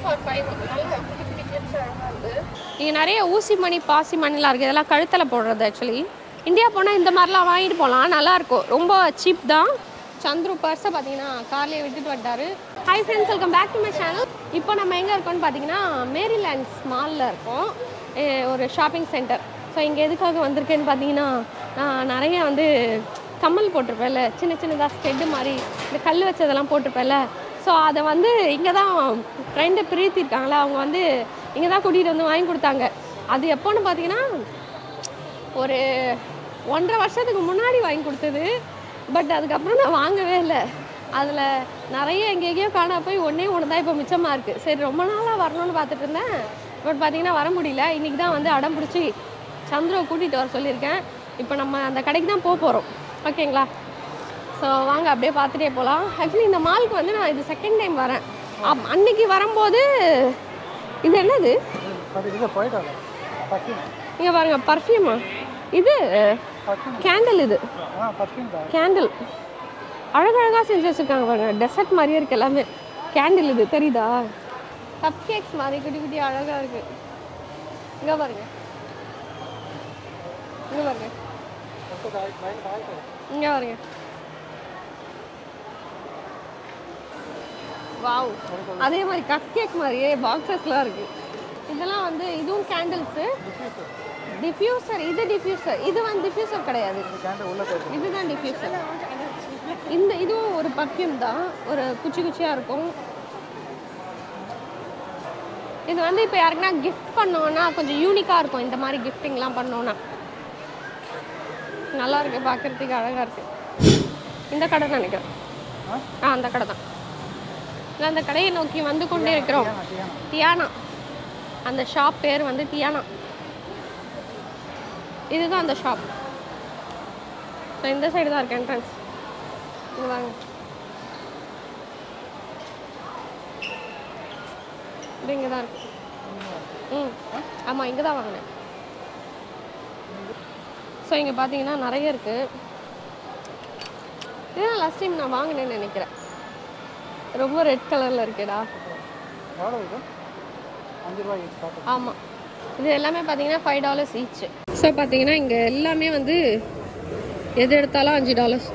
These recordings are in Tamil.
ஃபார் ஃபைவ் நல்ல குட்டி குட்டி கிளிப்ஸ் அழகாக இருக்குது இங்கே நிறைய ஊசி மணி பாசி மணிலாம் இருக்குது இதெல்லாம் கழுத்தில் போடுறது ஆக்சுவலி இந்தியா போனால் இந்த மாதிரிலாம் வாங்கிட்டு போகலாம் நல்லாயிருக்கும் ரொம்ப சீப் தான் சந்துரு பர்ஸை பார்த்தீங்கன்னா கார்லேயே விட்டுட்டு வந்துட்டாரு hi friends welcome back to my channel இப்போ நம்ம எங்கே இருக்கோம்னு பார்த்தீங்கன்னா மேரிலேண்ட்ஸ் மாலில் இருக்கோம் அஹ் ஒரு ஷாப்பிங் சென்டர் ஸோ இங்கே எதுக்காக வந்திருக்கேன்னு பார்த்தீங்கன்னா நான் நிறைய வந்து கம்மல் போட்டிருப்பேன்ல சின்ன சின்னதாக ஸ்டெட்டு மாதிரி இந்த கல் வச்சதெல்லாம் போட்டிருப்பேன்ல ஸோ அதை வந்து இங்கே தான் ஃப்ரெண்டு பிரீத்திருக்காங்களே அவங்க வந்து இங்கே தான் கூட்டிகிட்டு வந்து வாங்கி கொடுத்தாங்க அது எப்போன்னு பார்த்தீங்கன்னா ஒரு ஒன்றரை வருஷத்துக்கு முன்னாடி வாங்கி கொடுத்தது பட் அதுக்கப்புறம் நான் வாங்கவே இல்லை அதில் நிறைய எங்கேயோ காணா போய் ஒன்றே ஒன்று தான் இப்போ மிச்சமாக இருக்குது சரி ரொம்ப நாளாக வரணும்னு பார்த்துட்டு இருந்தேன் பட் பார்த்தீங்கன்னா வர முடியல இன்றைக்கி தான் வந்து அடம் பிடிச்சி சந்திரவை கூட்டிகிட்டு வர சொல்லியிருக்கேன் இப்போ நம்ம அந்த கடைக்கு தான் போக போகிறோம் ஓகேங்களா ஸோ வாங்க அப்படியே பார்த்துட்டே போகலாம் ஆக்சுவலி இந்த மாலுக்கு வந்து நான் இது செகண்ட் டைம் வரேன் அப் அன்னைக்கு வரும்போது இது என்னது அது இது போயிட்டாங்க பர்ஃப்யூம் இங்கே பாருங்க பர்ஃப்யூமா இது பர்ஃப்யூம் கேண்டில் இது ஆ பர்ஃப்யூம் தான் கேண்டில் அழகழகாக செஞ்சு வச்சுருக்காங்க பாருங்க டெசர்ட் மாதிரியே இருக்கு எல்லாமே கேண்டில் இது தெரியுதா கப் கேக்ஸ் மாதிரி குட்டி குட்டி அழகாக இருக்கு இங்கே பாருங்க இங்கே பாருங்க இங்கே பாருங்க வாவ் அதே மாதிரி கப் கேக் மாதிரியே பாக்ஸஸ்லாம் இருக்கு இதெல்லாம் வந்து இதுவும் கேண்டில்ஸு டிஃப்யூசர் இது டிஃப்யூசர் இது வந்து டிஃப்யூசர் கிடையாது கேண்டில் உள்ள போயிட்டு இதுதான் டிஃப்யூசர் இந்த இதுவும் ஒரு பர்ஃப்யூம் தான் ஒரு குச்சி குச்சியாக இருக்கும் இது வந்து இப்போ யாருக்குன்னா கிஃப்ட் பண்ணோன்னா கொஞ்சம் யூனிக்காக இருக்கும் இந்த மாதிரி கிஃப்டிங்லாம் பண்ணோன்னா நல்லா இருக்கு பார்க்கறதுக்கு அழகாக இருக்கு இந்த கடை நினைக்கிறேன் ஆ அந்த கடை தான் இல்லை அந்த கடையை நோக்கி வந்து கொண்டே இருக்கிறோம் தியானா அந்த ஷாப் பேர் வந்து தியானா இதுதான் அந்த ஷாப் ஸோ இந்த சைடு தான் இருக்கு என்ட்ரன்ஸ் இங்கே வாங்க இது இங்கே தான் இருக்கு ம் ஆமாம் இங்கே தான் வாங்கினேன் ஸோ இங்கே பார்த்தீங்கன்னா நிறைய இருக்குது இதுதான் லாஸ்ட் டைம் நான் வாங்கினேன்னு நினைக்கிறேன் ரொம்ப ரெட் கலரில் இருக்கேடா எவ்வளோ இது அஞ்சு ரூபாய் ஸ்டார்ட் ஆமாம் இது எல்லாமே பார்த்தீங்கன்னா ஃபைவ் டாலர்ஸ் ஈச் ஸோ பார்த்தீங்கன்னா இங்கே எல்லாமே வந்து எது எடுத்தாலும் அஞ்சு டாலர்ஸ்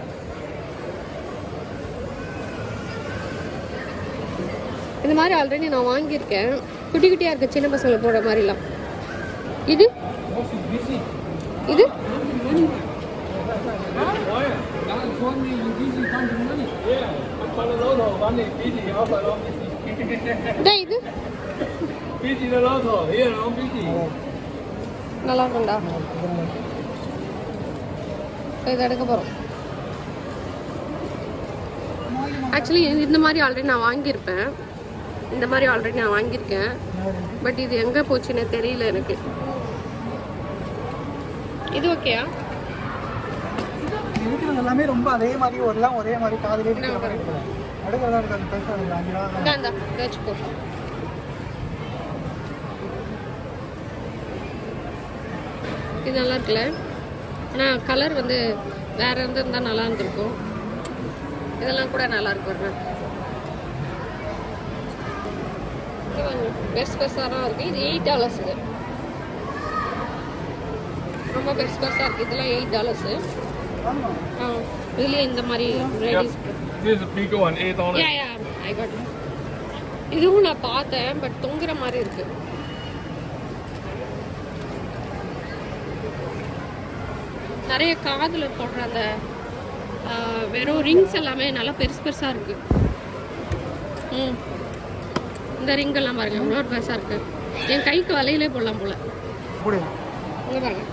இந்த மாதிரி ஆல்ரெடி நான் வாங்கியிருக்கேன் குட்டி குட்டியாக இருக்க சின்ன பசங்களை போடுற மாதிரிலாம் இது இது இதா இது நல்லா இருக்கும்டா இதை எடுக்க போகிறோம் ஆக்சுவலி இந்த மாதிரி ஆல்ரெடி நான் வாங்கியிருப்பேன் இந்த மாதிரி ஆல்ரெடி நான் வாங்கியிருக்கேன் பட் இது எங்கே போச்சுன்னு தெரியல எனக்கு இது ஓகேயா இருக்கிறது எல்லாமே ரொம்ப அதே மாதிரி ஒரு எல்லாம் ஒரே மாதிரி காதலே இருக்கிற மாதிரி இருக்குது அடுக்கிறதா இருக்காது பெருசாக இருக்குது அஞ்சு ரூபா தான். இந்தா இந்தா இதை வச்சுக்கோ இது நல்லா இருக்குல்ல ஆனால் கலர் வந்து வேற இருந்திருந்தா நல்லா இருந்திருக்கும் இதெல்லாம் கூட நல்லா இருக்கும் பெருசு பெருசாக இருக்கு இது எயிட் டாலர்ஸ் இது ரொம்ப பெருசு பெருசாக இருக்கு இதெல்லாம் எயிட் டாலர்ஸு ஆமாம் ஆ இதுலேயே இந்த மாதிரி ladies This is a bigger one, eight dollars. Yeah yeah I got இதுவும் நான் பார்த்தேன் பட் தொங்குற மாதிரி இருக்கு நிறைய காதுல போடுற அந்த ஆ, வெறும் ரிங்ஸ் எல்லாமே நல்லா பெருசு பெருசா இருக்கு ம் இந்த ரிங் எல்லாம் பாருங்க எவ்வளோ பெருசா இருக்கு என் கைக்கு வலையிலே போடலாம் போல அப்படியா இங்க பாருங்க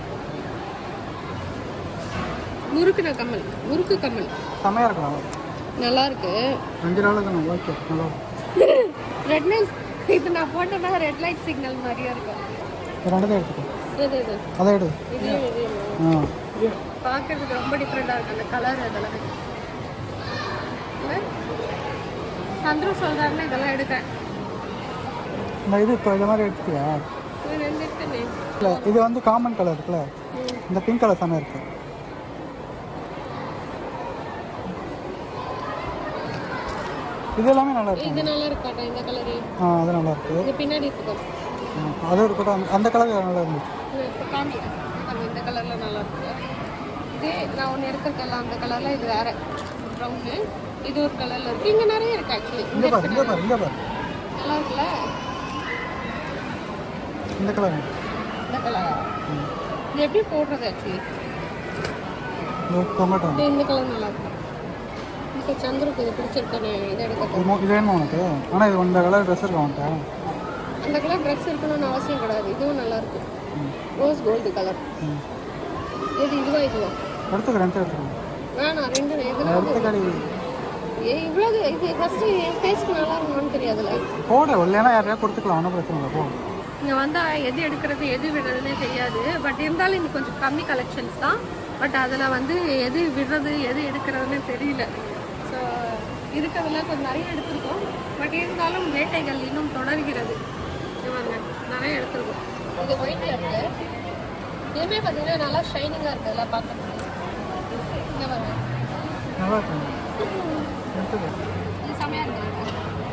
முறுக்குன கம்மல் முறுக்கு கம்மல் செமையாக இருக்கலாம் நல்லா இருக்கு அஞ்சு நாள் தானே ஓகே நல்லா ரெட் லைட் இது நான் போட்டேன்னா ரெட் லைட் சிக்னல் மாதிரியா இருக்கும் இது ரெண்டு தான் எடுத்துக்கோ இது இது அதை எடு இதையும் இதையும் ஆ பார்க்கறதுக்கு ரொம்ப டிஃப்ரெண்டாக இருக்கு அந்த கலர் அதெல்லாமே இல்ல? சந்துரு சொல்றாருன்னா இதெல்லாம் எடுக்கிறேன் இந்த இது இப்போ இது மாதிரி எடுத்துக்கியா இது ரெண்டு இருக்குண்ணே இல்லை இது வந்து காமன் கலர் இருக்குல்ல இந்த பிங்க் கலர் செமையாக இருக்கு இது எல்லாமே நல்லா இருக்கும் இது நல்லா இருக்காட்டா இந்த கலரு ஆ அது நல்லா இருக்கு இது பின்னாடி இருக்கும் ஆ, அது இருக்கட்டும் அந்த- அந்த கலர் நல்லா இருந்துச்சு இது இப்போ காமி பாருங்க, இந்த கலரில் நல்லா இருக்கு இது நான் ஒன்று எடுத்திருக்கேன்ல அந்த கலரில் இது வேற ப்ரௌனு இது ஒரு கலரில் இருக்கு இங்கே நிறைய இருக்கு ஆக்சுவலி இங்கே பாரு இங்கே பாரு இங்கே பாரு நல்லா இருக்குல்ல இந்த கலர் இந்த கலரா இது எப்படி போடுறது ஆக்சுவலி டொமேட்டோ இந்த கலர் நல்லா இருக்கு இப்போ சந்திரக்கு இது பிடிச்சிருக்கேன் இதை எடுக்க இது மோ- இது வேணுமா உனக்கு ஆனால் இது இந்த கலர் ட்ரெஸ் இருக்கு அவன்கிட்ட அந்த கலர் ட்ரெஸ் இருக்கணும்னு அவசியம் கிடையாது இதுவும் நல்லா இருக்கு ரோஸ் கோல்டு கலர் ம். எது இதுவா இதுவா எடுத்துக்க ரெண்டு எடுத்துக்கோ வேணாம் ரெண்டு எதுனா எடுத்துக்கடி ஏ இவ்வளோ இது ஃபஸ்ட்டு என் ஃபேஸ்க்கு நல்லா இருக்குமான்னு தெரியாதுல்ல போட இல்லைன்னா யாரையா கொடுத்துக்கலாம் ஒன்றும் பிரச்சனை இல்லை போ இங்கே வந்தால் எது எடுக்கிறது எது விடுறதுனே தெரியாது பட் இருந்தாலும் இன்னும் கொஞ்சம் கம்மி கலெக்ஷன்ஸ் தான் பட் அதில் வந்து எது விடுறது எது எடுக்கிறதுனே தெரியல ஸோ இருக்கிறதுல கொஞ்சம் நிறைய எடுத்திருக்கோம் பட் இருந்தாலும் வேட்டைகள் இன்னும் தொடர்கிறது இது பாருங்க நிறைய எடுத்திருக்கோம் இது ஒயிட்டில் இருக்கு இதுவுமே பார்த்தீங்கன்னா நல்லா ஷைனிங்காக இருக்குது எல்லாம் பார்க்கறதுக்கு இங்கே பாருங்க நல்லா இருக்கும் எடுத்துக்க இது செமையாக இருக்குது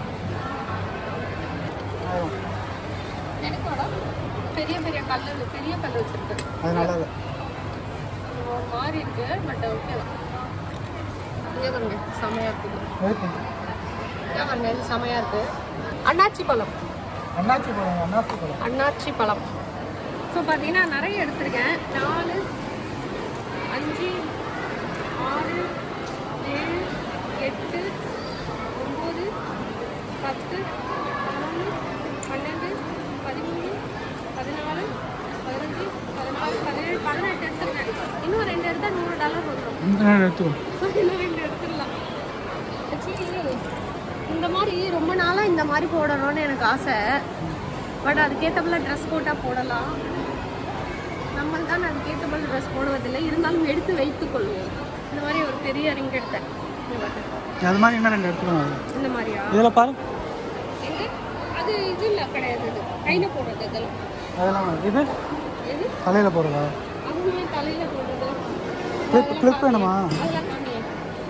ஆயிரம். எனக்கோட பெரிய பெரிய கல்லு பெரிய கல் வச்சிருக்கு அது நல்லா இல்லை ஒரு மாதிரி இருக்கு பட் ஓகே இங்கே பாருங்க செமையா இருக்குது எடுத்து இங்கே பாருங்க இது செமையா இருக்கு அண்ணாச்சி பழம் அண்ணாச்சி பழம் அண்ணாச்சி பழம் அண்ணாச்சி பழம் ஸோ பார்த்தீங்கன்னா நிறைய எடுத்திருக்கேன் நாலு அஞ்சு ஆறு ஏழு எட்டு ஒம்பது பத்து பதினொன்று பன்னெண்டு பதிமூணு பதினாலு பதினஞ்சு பதினாறு பதினேழு பதினெட்டு எடுத்துருக்கேன் இன்னும் ரெண்டு எடுத்தால் நூறு டாலர் வந்துடும் இந்த நேரம் எடுத்துக்கோ இன்னும் ரெண்டு எடுத்துடலாம் ஆக்சுவலி இந்த மாதிரி ரொம்ப நாளாக இந்த மாதிரி போடணும்னு எனக்கு ஆசை பட் அதுக்கேற்றபோல ட்ரெஸ் போட்டால் போடலாம் நம்ம தான் அதுக்கேற்றபோல ட்ரெஸ் போடுவதில்லை இருந்தாலும் எடுத்து வைத்துக் கொள்வோம் இந்த மாதிரி ஒரு பெரிய ரிங் எடுத்தேன் இங்க பாருங்க. அது மாதிரி இன்னும் ரெண்டு எடுத்துக்கணும் இந்த மாதிரியா இதில் பாரு எங்க அது இது இல்லை கிடையாது இது கையில் போடுறது இதெல்லாம் அதெல்லாம் வேணும். இது எது தலையில் போடுறதா அதுவுமே தலையில் போடுறது கிளிப் கிளிப் வேணுமா அதெல்லாம் காமியே.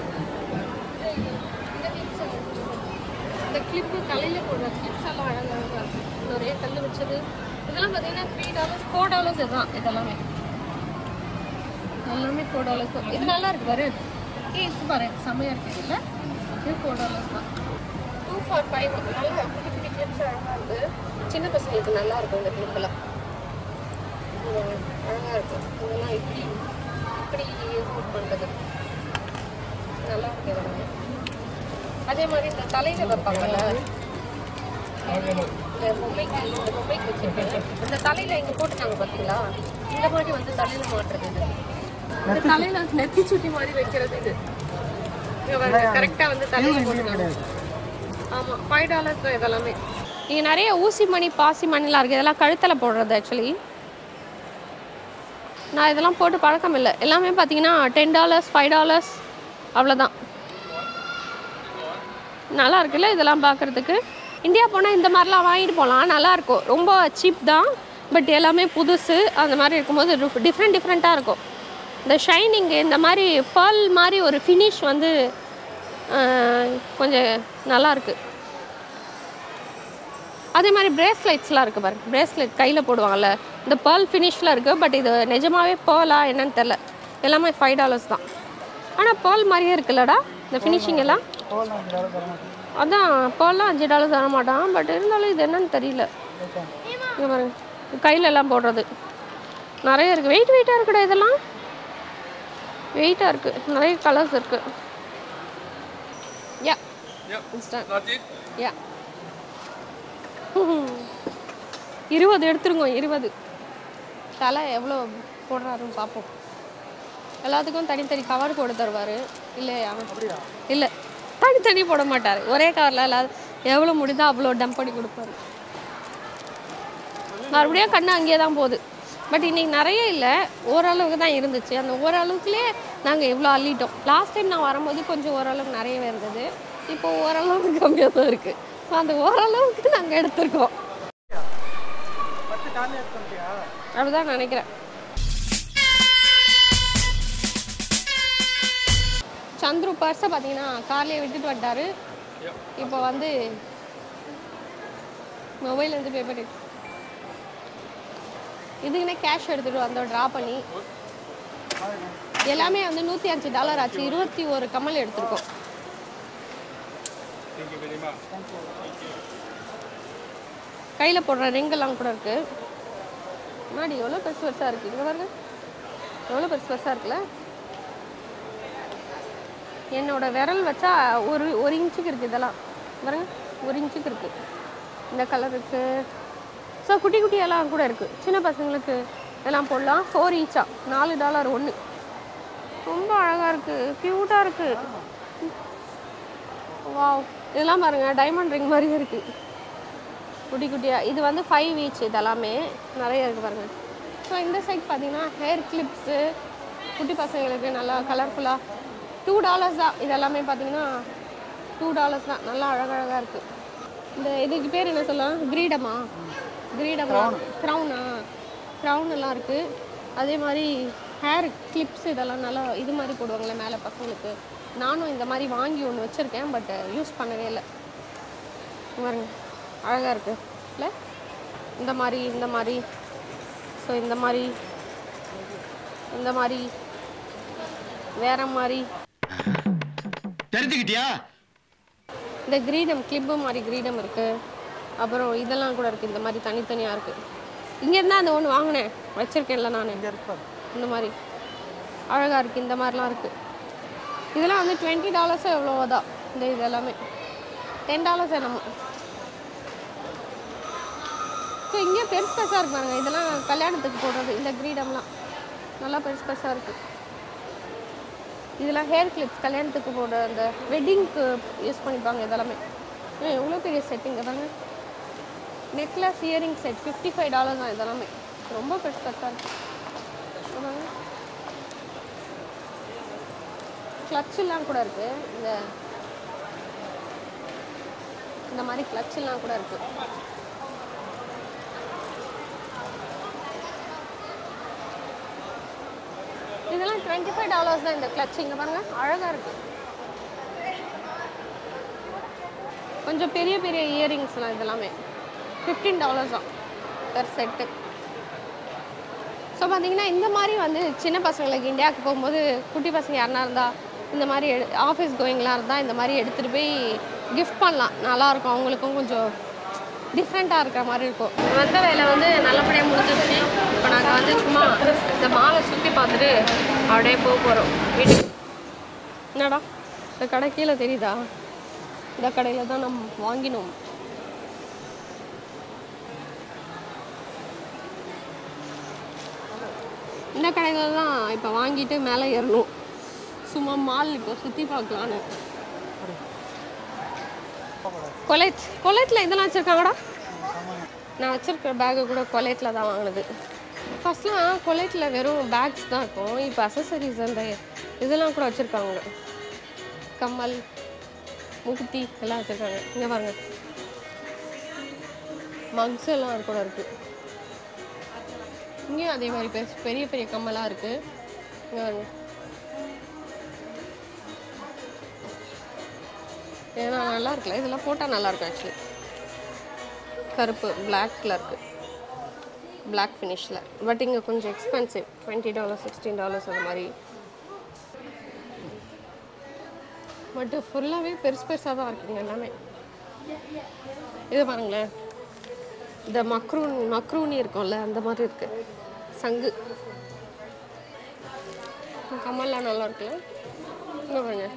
இந்த clips எல்லாம் இந்த கிளிப்பு தலையில் போடுற கிளிப்ஸ் எல்லாம் அழகாக இருக்கும் நிறைய கல் வச்சது இதெல்லாம் பார்த்தீங்கன்னா த்ரீ டாலர்ஸ் ஃபோர் டாலர்ஸ் இதுதான் இதெல்லாமே எல்லாமே ஃபோர் டாலர்ஸ் தான் இது நல்லா இருக்கு பாரு ஏ இது பாரு செம்மையாக இருக்கு இல்லை இது ஃபோர் டாலர்ஸ் தான் டூ ஃபார் ஃபைவ் நல்லா குட்டி குட்டி கிளிப்ஸ் அழகாக இருக்குது சின்ன பசங்களுக்கு நல்லா இருக்கும் இந்த கிளிப்பெல்லாம் அழகாக இருக்கும் இதெல்லாம் இப்படி இப்படி ஹோல்ட் பண்ணுறது நல்லா இருக்கு இதெல்லாம் அதே மாதிரி இந்த தலையில் வைப்பாங்கல்ல இந்த பொம்மைக்கு இந்த பொம்மைக்கு வச்சிருக்கேன் இந்த தலையில் இங்கே போட்டுட்டாங்க பார்த்தீங்களா இந்த மாதிரி வந்து தலையில் மாட்டுறது இது இந்த தலையில் வந்து நெத்தி சுட்டி மாதிரி வைக்கிறது இது கரெக்டாக வந்து தலையில் போட்டுருக்காங்க ஆமாம் ஃபைவ் டாலர்ஸ் தான் இதெல்லாமே இங்கே நிறைய ஊசி மணி பாசி மணிலாம் இருக்குது இதெல்லாம் கழுத்தில் போடுறது ஆக்சுவலி நான் இதெல்லாம் போட்டு பழக்கம் இல்லை எல்லாமே பார்த்தீங்கன்னா டென் டாலர்ஸ் ஃபைவ் டாலர்ஸ் அவ்வளோதான் நல்லா இருக்குல்ல இதெல்லாம் பார்க்குறதுக்கு இந்தியா போனால் இந்த மாதிரிலாம் வாங்கிட்டு போகலாம் நல்லாயிருக்கும் ரொம்ப சீப் தான் பட் எல்லாமே புதுசு அந்த மாதிரி இருக்கும்போது டிஃப்ரெண்ட் டிஃப்ரெண்ட்டாக இருக்கும் இந்த ஷைனிங் இந்த மாதிரி பேர்ல் மாதிரி ஒரு ஃபினிஷ் வந்து ஆஹ், கொஞ்சம் நல்லா இருக்கு அதே மாதிரி பிரேஸ்லெட்ஸ்லாம் இருக்குது பாருங்க பிரேஸ்லெட் கையில் போடுவாங்கல்ல இந்த பேர்ல் ஃபினிஷில் இருக்குது பட் இது நிஜமாவே பேர்லா என்னன்னு தெரில எல்லாமே ஃபைவ் டாலர்ஸ் தான் ஆனால் பேர்ல் மாதிரியே இருக்குல்லடா இந்த ஃபினிஷிங் எல்லாம் தோல் நான் இந்த வேலை தர மாட்டேன் அதான் பேர்லாம் அஞ்சு டாலர் தர மாட்டான் பட் இருந்தாலும் இது என்னன்னு தெரியல இங்கே பாருங்க கையில எல்லாம் போடுறது நிறைய இருக்குது வெயிட் வெயிட்டாக இருக்குடா இதெல்லாம் வெயிட்டாக இருக்குது நிறைய கலர்ஸ் இருக்குது yeah Yep. Instant That's it. Yeah இருபது எடுத்துருங்க இருபது தலை எவ்வளோ போடுறாருன்னு பார்ப்போம் எல்லாத்துக்கும் தனித்தனி கவர் போட்டு தருவார் இல்லையா இல்லை தனித்தனி போட மாட்டார் ஒரே கவரில் எல்லா எவ்வளோ முடியுதோ அவ்வளோ டம்ப் பண்ணி கொடுப்பாரு மறுபடியும் கண்ணு அங்கேயே தான் போகுது பட் இன்னைக்கு நிறைய இல்லை ஓரளவுக்கு தான் இருந்துச்சு அந்த ஓரளவுக்குலேயே நாங்கள் இவ்வளோ அள்ளிட்டோம் லாஸ்ட் டைம் நான் வரும்போது கொஞ்சம் ஓரளவுக்கு நிறையவே இருந்தது இப்போ ஓரளவுக்கு கம்மியாக தான் இருக்குது ஸோ அந்த ஓரளவுக்கு நாங்கள் எடுத்திருக்கோம் பத்து காலையில் எடுத்து வந்துட்டியா அப்படிதான் நினைக்கிறேன் சந்துரு பர்ஸை பார்த்தீங்கன்னா கார்லேயே விட்டுட்டு வந்துட்டாரு இப்போ வந்து மொபைல்லேருந்து பே பண்ணி இதுக்குன்னே கேஷ் எடுத்துகிட்டு வந்தோம் ட்ரா பண்ணி எல்லாமே வந்து நூற்றி அஞ்சு டாலர் ஆச்சு இருபத்தி ஒரு கமல் எடுத்திருக்கோம் Thank you very much. கையில் போடுற ரிங்கெல்லாம் கூட இருக்குது முன்னாடி எவ்வளோ பெருசு பெருசாக இருக்குது இங்கே பாருங்க எவ்வளோ பெருசு பெருசாக இருக்குல்ல என்னோட விரல் வச்சா ஒரு ஒரு இன்ச்சுக்கு இருக்குது இதெல்லாம் பாருங்க ஒரு இன்ச்சுக்கு இருக்குது இந்த கலர் இருக்குது ஸோ குட்டி குட்டியெல்லாம் கூட இருக்குது சின்ன பசங்களுக்கு எல்லாம் போடலாம் ஃபோர் ஈச்சா நாலு டாலர் ஒன்று ரொம்ப அழகாக இருக்குது க்யூட்டாக இருக்குது வாவ் இதெல்லாம் பாருங்கள் டைமண்ட் ரிங் மாதிரியே இருக்குது குட்டி குட்டியாக இது வந்து ஃபைவ் ஈச் இதெல்லாமே நிறைய இருக்குது பாருங்கள் ஸோ இந்த சைட் பார்த்தீங்கன்னா ஹேர் கிளிப்ஸு குட்டி பசங்களுக்கு நல்லா கலர்ஃபுல்லாக டூ டாலர்ஸ் தான் இது எல்லாமே பார்த்தீங்கன்னா டூ டாலர்ஸ் தான் நல்லா அழகழகாக இருக்குது இந்த இதுக்கு பேர் என்ன சொல்லலாம் கிரீடமா கிரீடமா க்ரௌனா க்ரௌன் எல்லாம் இருக்குது அதே மாதிரி ஹேர் கிளிப்ஸ் இதெல்லாம் நல்லா இது மாதிரி போடுவாங்களே மேலே பசங்களுக்கு நானும் இந்த மாதிரி வாங்கி ஒன்று வச்சுருக்கேன் பட் யூஸ் பண்ணவே இல்லை பாருங்க அழகாக இருக்கு இல்லை இந்த மாதிரி இந்த மாதிரி ஸோ இந்த மாதிரி இந்த மாதிரி வேற மாதிரி தெரிஞ்சுக்கிட்டியா இந்த கிரீடம் கிளிப்பு மாதிரி கிரீடம் இருக்குது அப்புறம் இதெல்லாம் கூட இருக்குது இந்த மாதிரி தனித்தனியாக இருக்குது இங்கேருந்தா அந்த ஒன்று வாங்கினேன் வச்சுருக்கேன்ல நான் இங்கே இருப்பார் இந்த மாதிரி அழகாக இருக்குது இந்த மாதிரிலாம் இருக்குது இதெல்லாம் வந்து டுவெண்ட்டி டாலர்ஸோ எவ்வளவோ தான் இந்த இது எல்லாமே டென் டாலர்ஸ் என்னமோ ஸோ இங்கே பெருசு பெருசாக இருக்கு பாருங்க இதெல்லாம் கல்யாணத்துக்கு போடுறது இந்த கிரீடம்லாம் நல்லா பெருசு பெருசாக இருக்குது இதெல்லாம் ஹேர் கிளிப்ஸ் கல்யாணத்துக்கு போடுற அந்த வெட்டிங்க்கு யூஸ் பண்ணிப்பாங்க இதெல்லாமே ஏன் எவ்வளோ பெரிய செட்டிங் பாருங்க necklace earring set fifty five dollar தான் இதெல்லாமே ரொம்ப பெருசு பெருசாக இருக்குது பாருங்க கிளச்செல்லாம் கூட இருக்குது இந்த இந்த மாதிரி கிளச்செல்லாம் கூட இருக்குது இதெல்லாம் டுவெண்ட்டி ஃபைவ் டாலர்ஸ் தான் இந்த கிளச் இங்கே பாருங்க அழகாக இருக்கு கொஞ்சம் பெரிய பெரிய இயரிங்ஸ்லாம் இதெல்லாமே ஃபிஃப்டீன் டாலர்ஸ் தான் பெர் செட்டு ஸோ பார்த்தீங்கன்னா இந்த மாதிரி வந்து சின்ன பசங்களுக்கு இந்தியாவுக்கு போகும்போது குட்டி பசங்க யாருனா இருந்தால் இந்த மாதிரி எடு ஆஃபீஸ் கோயிங்லாம் இருந்தால் இந்த மாதிரி எடுத்துகிட்டு போய் கிஃப்ட் பண்ணலாம் நல்லாயிருக்கும் அவங்களுக்கும் கொஞ்சம் டிஃப்ரெண்ட்டாக இருக்கிற மாதிரி இருக்கும் வந்த வேலை வந்து நல்லபடியாக முடிஞ்சிருச்சு இப்போ நாங்கள் வந்து சும்மா இந்த மாலை சுற்றி பார்த்துட்டு அப்படியே போக போகிறோம் வீட்டுக்கு என்னடா இந்த கடை கீழே தெரியுதா இந்த கடையில் தான் நம்ம வாங்கினோம் இந்த கடையில் தான் இப்போ வாங்கிட்டு மேலே ஏறணும் சும்மா மால் இப்போ சுற்றி பார்க்கலான்னு கொலைட் கொலைட்டில் இதெல்லாம் வச்சுருக்காங்கடா நான் வச்சுருக்கிற பேக்கு கூட கொலைட்டில் தான் வாங்கினது ஃபர்ஸ்ட்லாம் கொலைட்டில் வெறும் பேக்ஸ் தான் இருக்கும் இப்போ அசசரிஸ் அந்த இதெல்லாம் கூட வச்சுருக்காங்க கம்மல் முகுத்தி எல்லாம் வச்சுருக்காங்க இங்கே பாருங்க மக்ஸ் எல்லாம் கூட இருக்குது இங்கேயும் அதே மாதிரி பெருசு பெரிய பெரிய கம்மலாக இருக்குது இங்கே பாருங்க ஏன்னா நல்லா இருக்குல்ல இதெல்லாம் போட்டால் நல்லா இருக்கும் ஆக்சுவலி கருப்பு பிளாக்ல இருக்கு பிளாக் ஃபினிஷில் பட் இங்கே கொஞ்சம் expensive twenty dollar sixteen dollars அந்த மாதிரி பட் ஃபுல்லாகவே பெருசு பெருசாக தான் இருக்குங்க எல்லாமே இது பாருங்களேன் இந்த மக்ரூன் மக்ரூனி இருக்கும்ல அந்த மாதிரி இருக்கு சங்கு கமல்லாம் நல்லா இருக்குல்ல இங்கே பாருங்க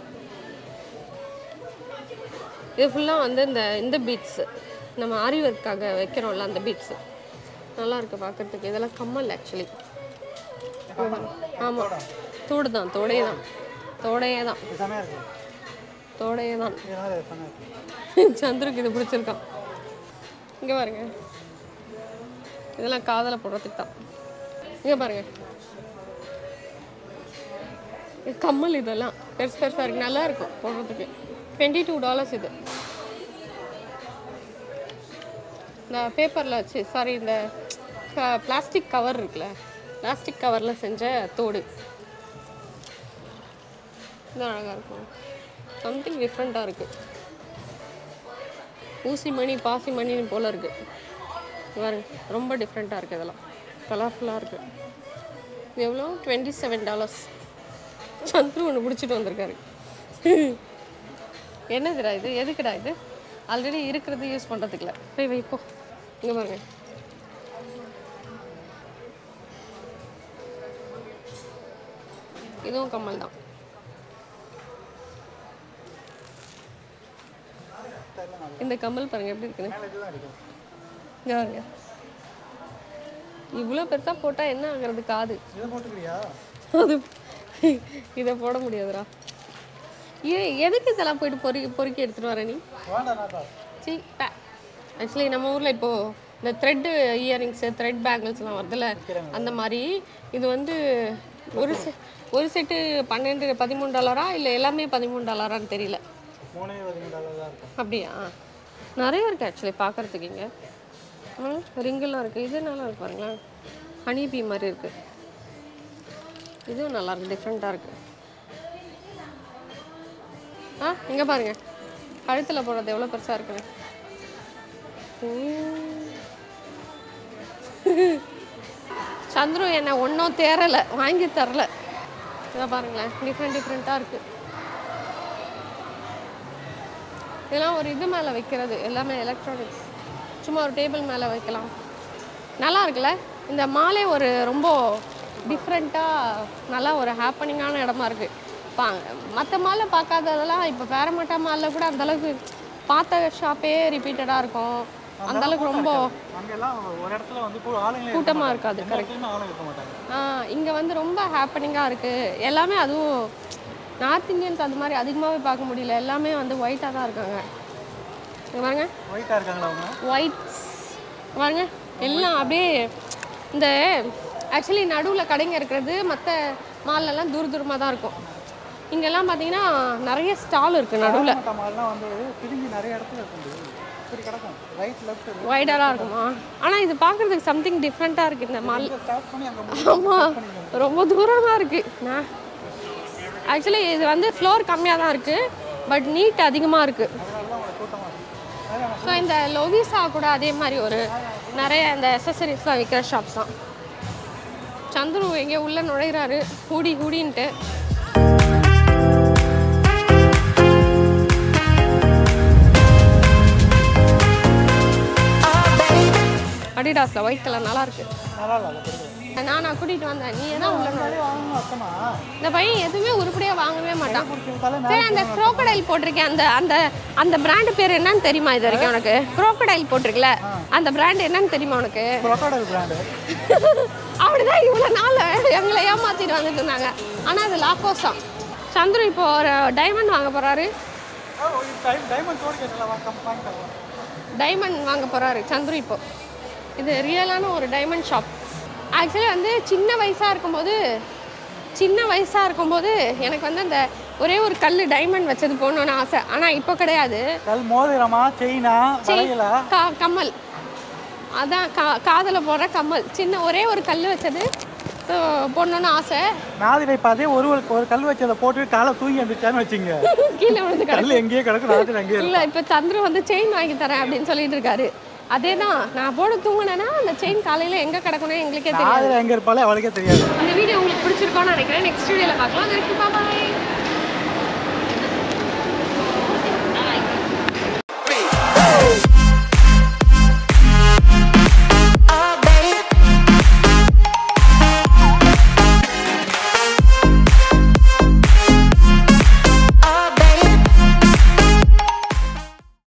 இது ஃபுல்லாக வந்து இந்த இந்த பீட்ஸு நம்ம ஆரி ஒர்க்காக வைக்கிறோம்ல அந்த பீட்ஸு நல்லா இருக்கு பார்க்கறதுக்கு இதெல்லாம் கம்மல் ஆக்சுவலி ஆமாம் தோடு தான் தோடையே தான் தோடையே தான் இது செமையாக இருக்கு தோடையே தான் இதனால இது செமையாக இருக்கு சந்திரக்கு இது பிடிச்சிருக்கான் இங்கே பாருங்க இதெல்லாம் காதல போடுறதுக்கு தான் இங்கே பாருங்க இது கம்மல் இதெல்லாம் பெருசு பெருசாக இருக்கு நல்லா இருக்கும் போடுறதுக்கு டுவெண்ட்டி டூ டாலர்ஸ் இது இந்த பேப்பரில் வச்சு சாரி இந்த பிளாஸ்டிக் கவர் இருக்குல்ல பிளாஸ்டிக் கவரில் செஞ்ச தோடு இது அழகாக இருக்கும் சம்திங் டிஃப்ரெண்ட்டாக இருக்குது ஊசி மணி பாசி மணி போல் இருக்குது பாருங்க ரொம்ப டிஃப்ரெண்ட்டாக இருக்குது இதெல்லாம் கலர்ஃபுல்லாக இருக்குது இது எவ்வளோ டுவெண்ட்டி செவன் டாலர்ஸ் சந்துரு ஒன்று பிடிச்சிட்டு வந்திருக்காரு என்னதுடா இது எதுக்குடா இது ஆல்ரெடி இருக்கிறது யூஸ் பண்ணுறதுக்குல போய் வைப்போ இங்கே பாருங்க இதுவும் கம்மல் தான் இந்த கம்மல் பாருங்க எப்படி இருக்குன்னு மேலே இதுதான் இருக்கு இங்க பாருங்க இவ்வளோ பெருசா போட்டா என்ன ஆகுறது காது இதை போட்டுக்கிறியா அது இதை போட முடியாதுடா ஏ எதுக்கு இதெல்லாம் போயிட்டு பொறுக்கி பொறுக்கி எடுத்துட்டு வர நீ வேண்டாம் நாக்கா சி ஆக்சுவலி நம்ம ஊரில் இப்போது இந்த த்ரெட்டு இயரிங்ஸு த்ரெட் பேங்கிள்ஸ்லாம் வருதுல்ல அந்த மாதிரி இது வந்து ஒரு செ ஒரு செட்டு பன்னெண்டு பதிமூணு டாலரா இல்லை எல்லாமே பதிமூணு டாலரான்னு தெரியல மூணே பதிமூணு டாலர் தான் இருக்கும் அப்படியா நிறைய இருக்குது ஆக்சுவலி பார்க்குறதுக்கு இங்கே ரிங்கெல்லாம் இருக்குது இது நல்லா இருக்கு பாருங்களேன் ஹனி பீ மாதிரி இருக்குது இதுவும் நல்லா இருக்கு டிஃப்ரெண்ட்டாக இருக்குது ஆ இங்கே பாருங்க கழுத்தில் போடுறது எவ்வளோ பெருசாக இருக்குன்னு உம். சந்துரு என்ன ஒன்றும் தேரலை வாங்கி தரல இதை பாருங்களேன் டிஃப்ரெண்ட் டிஃப்ரெண்ட்டாக இருக்குது இதெல்லாம் ஒரு இது மேலே வைக்கிறது எல்லாமே எலக்ட்ரானிக்ஸ் சும்மா ஒரு டேபிள் மேலே வைக்கலாம் நல்லா இருக்குல்ல இந்த மாலே ஒரு ரொம்ப டிஃப்ரெண்ட்டாக நல்லா ஒரு ஹாப்பனிங்கான இடமா இருக்குது பா மற்ற மாலில் பார்க்காததெல்லாம் இப்போ பேரமாட்டா மாலில் கூட அந்த அளவுக்கு பார்த்த ஷாப்பே ரிப்பீட்டடாக இருக்கும் அந்த அளவுக்கு ரொம்ப அங்கெல்லாம் ஒரு இடத்துல வந்து கூட ஆளுங்களே இருக்க கூட்டமாக மாட்டாங்க. இருக்காது எந்த இடத்துலயுமே ஆளுங்க இருக்க மாட்டாங்க இங்கே வந்து ரொம்ப ஹாப்பனிங்காக இருக்குது எல்லாமே அதுவும் நார்த் இந்தியன்ஸ் அது மாதிரி அதிகமாகவே பார்க்க முடியல எல்லாமே வந்து ஒயிட்டாக தான் இருக்காங்க இங்க பாருங்க ஒயிட்டாக இருக்காங்களா அவங்க ஒயிட்ஸ் பாருங்க எல்லாம் அப்படியே இந்த ஆக்சுவலி நடுவில் கடைங்க இருக்கிறது மற்ற மால்லலாம் தூர தூரமாக தான் இருக்கும் இங்கெல்லாம் பார்த்தீங்கன்னா நிறைய ஸ்டால் இருக்குது நடுவில் மற்ற மால்லாம் வந்து திரும்பி நிறைய இடத்துல இருக்கும் இப்படி கிடக்கும் ரைட் லெஃப்ட் ஒய்டாலாம் இருக்குமா ஆனால் இது பார்க்குறதுக்கு சம்திங் டிஃப்ரெண்ட்டாக இருக்குது இந்த மால் ஸ்டார்ட் பண்ணி அங்கே ஆமாம் ரொம்ப தூரமாக இருக்குது நான் ஆக்சுவலி இது வந்து ஃப்ளோர் கம்மியாக தான் இருக்குது பட் நீட் அதிகமாக இருக்குது அதனால தான் உங்களுக்கு கூட்டமாக இருக்கும் ஸோ இந்த லொவிசா கூட அதே மாதிரி ஒரு நிறைய இந்த அசசரிஸ்லாம் விற்கிற ஷாப்ஸ் தான் சந்துரு எங்கேயோ உள்ளே நுழையிறாரு ஹூடி ஹூடின்ட்டு அடிடாஸில் ஒயிட் கலர் நல்லா இருக்கு நல்லா இல்லை அதை கொடுக்குறேன் நான் நான் கூட்டிகிட்டு வந்தேன் நீ தான் உள்ள நுழை வாங்கணும் அர்த்தமா இந்த பையன் எதுவுமே உருப்படியாக வாங்கவே மாட்டான் பிடிச்சிருந்தாலும் சரி அந்த crocodile போட்டிருக்கேன் அந்த அந்த அந்த பிராண்ட் பேர் என்னன்னு தெரியுமா இது வரைக்கும் உனக்கு crocodile போட்டிருக்குல அந்த பிராண்ட் என்னன்னு தெரியுமா உனக்கு crocodile பிராண்டு அப்படிதான் இவ்வளோ நாள் எங்களை ஏமாத்திட்டு வந்துட்டு இருந்தாங்க ஆனால் அது லாக்கோஸாம் சந்துரு இப்போ ஒரு டைமண்ட் வாங்க போறாரு டைமண்ட் தோடு கேட்டல வாங்கி தரலாம் டைமண்ட் வாங்க போறாரு சந்துரு இப்போ இது ரியலான ஒரு டைமண்ட் ஷாப் ஆக்சுவலி வந்து சின்ன வயசாக இருக்கும்போது சின்ன வயசாக இருக்கும்போது எனக்கு வந்து அந்த ஒரே ஒரு கல் டைமண்ட் வச்சது போகணுன்னு ஆசை ஆனால் இப்போ கிடையாது கல் மோதிரமா செயினா வளையலா கா கம்மல் அதான் கா காதில் போடுற கம்மல் சின்ன ஒரே ஒரு கல் வச்சது அஹ், போடணும்னு ஆசை நாதிரை பாதே ஒரு ஒரு- ஒரு கல் வச்சு அதை போட்டு காலை தூங்கி வந்துச்சான்னு வச்சுங்க கீழே விழுந்து கிடக்கு கல் எங்கேயே கிடக்கும் நாதிரை அங்கேயே இல்லை இப்போ சந்துரு வந்து செயின் வாங்கி தரேன் அப்படின்னு சொல்லிட்டு இருக்காரு அதே தான் நான் போட தூங்கினேன்னா அந்த செயின் காலையில் எங்கே கிடக்கணும் எங்களுக்கே தெரியும் நாதிரை எங்கே இருப்பாலே அவளுக்கே தெரியாது இந்த வீடியோ உங்களுக்கு பிடிச்சிருக்கோன்னு நினைக்கிறேன் நெக்ஸ்ட் வீடியோவில் பார்க்கலாம் பாய்